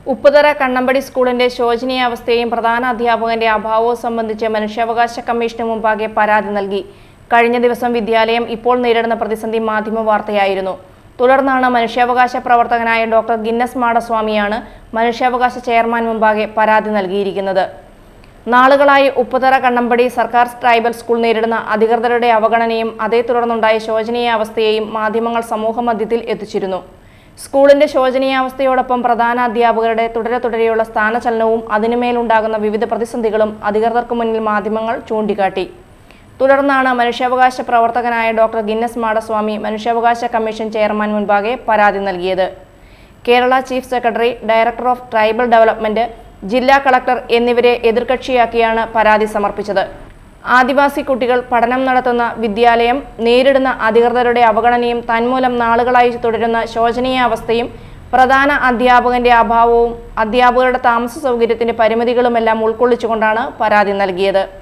ഉപ്പുതറ കണ്ണമ്പടി സ്കൂളിന്റെ ശോചനീയാവസ്ഥയും പ്രധാന അധ്യാപകന്റെ അഭാവവും സംബന്ധിച്ച് മനുഷ്യാവകാശ കമ്മീഷന് മുമ്പാകെ പരാതി നൽകി കഴിഞ്ഞ ദിവസം വിദ്യാലയം ഇപ്പോൾ നേരിടുന്ന പ്രതിസന്ധി മാധ്യമ വാർത്തയായിരുന്നു തുടർന്നാണ് മനുഷ്യാവകാശ പ്രവർത്തകനായ ഡോക്ടർ ഗിന്നസ് മാടസ്വാമിയാണ് മനുഷ്യാവകാശ ചെയർമാൻ മുമ്പാകെ പരാതി നൽകിയിരിക്കുന്നത് നാളുകളായി ഉപ്പുതറ കണ്ണമ്പടി സർക്കാർ ട്രൈബൽ സ്കൂൾ നേരിടുന്ന അധികൃതരുടെ അവഗണനയും അതേ തുടർന്നുണ്ടായ ശോചനീയാവസ്ഥയെയും മാധ്യമങ്ങൾ സമൂഹമധ്യത്തിൽ എത്തിച്ചിരുന്നു സ്കൂളിന്റെ ശോചനീയാവസ്ഥയോടൊപ്പം പ്രധാന അധ്യാപകരുടെ തുടരെ തുടരെയുള്ള സ്ഥാനചലനവും അതിനുമേലുണ്ടാകുന്ന വിവിധ പ്രതിസന്ധികളും അധികൃതർക്ക് മുന്നിൽ മാധ്യമങ്ങൾ ചൂണ്ടിക്കാട്ടി തുടർന്നാണ് മനുഷ്യാവകാശ പ്രവർത്തകനായ ഡോക്ടർ ഗിന്നസ് മാടസ്വാമി മനുഷ്യാവകാശ കമ്മീഷൻ ചെയർമാൻ മുൻപാകെ പരാതി നൽകിയത് Kerala chief secretary director of tribal development ജില്ലാ കളക്ടർ എന്നിവരെ എതിർകക്ഷിയാക്കിയാണ് പരാതി സമർപ്പിച്ചത് ആദിവാസി കുട്ടികൾ പഠനം നടത്തുന്ന വിദ്യാലയം നേരിടുന്ന അധികൃതരുടെ അവഗണനയും തന്മൂലം നാളുകളായി തുടരുന്ന ശോചനീയാവസ്ഥയും പ്രധാന അധ്യാപകന്റെ അഭാവവും അധ്യാപകരുടെ താമസ സൗകര്യത്തിന്റെ പരിമിതികളുമെല്ലാം ഉൾക്കൊള്ളിച്ചുകൊണ്ടാണ് പരാതി നൽകിയത്